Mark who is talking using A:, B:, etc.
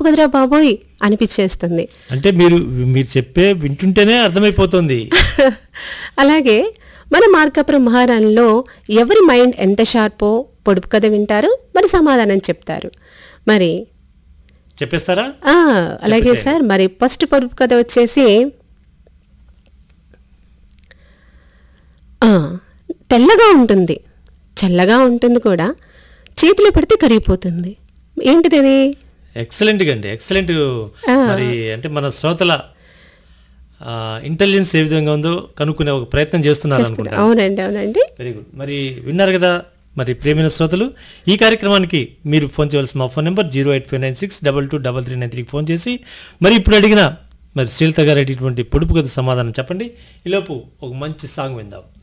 A: పొడుపు కదరా బాబోయ్ అనిపించేస్తుంది
B: అంటే మీరు మీరు చెప్పే వింటుంటేనే అర్థమైపోతుంది
A: అలాగే మన మార్కాపురం మహారాణిలో ఎవరి మైండ్ ఎంత షార్పో పొడుపు కథ వింటారు మరి సమాధానం చెప్తారు మరి
B: చెప్పేస్తారా
A: ఆ, అలాగే సార్ మరి ఫస్ట్ పొడుపు కథ వచ్చేసి ఆ, తెల్లగా ఉంటుంది చల్లగా ఉంటుంది కూడా చేతిలో పెడితే కరిగిపోతుంది ఏంటిది అది
B: ఎక్సలెంట్ అండి ఎక్సలెంట్ మరి అంటే మన శ్రోతల ఇంటెలిజెన్స్ ఏ విధంగా ఉందో కనుక్కునే ఒక ప్రయత్నం చేస్తున్నారు అనుకుంటా
A: అవునండి అవునండి
B: వెరీ గుడ్ మరి విన్నారు కదా మరి ప్రేమైన శ్రోతలు ఈ కార్యక్రమానికి మీరు ఫోన్ చేయవలసిన మా phone number zero eight five nine six double two double three nine త్రీకి ఫోన్ చేసి మరి ఇప్పుడు అడిగిన మరి శ్రీలత గారు అడిగినటువంటి పొడుపు కథ సమాధానం చెప్పండి ఈలోపు ఒక మంచి సాంగ్ విందాం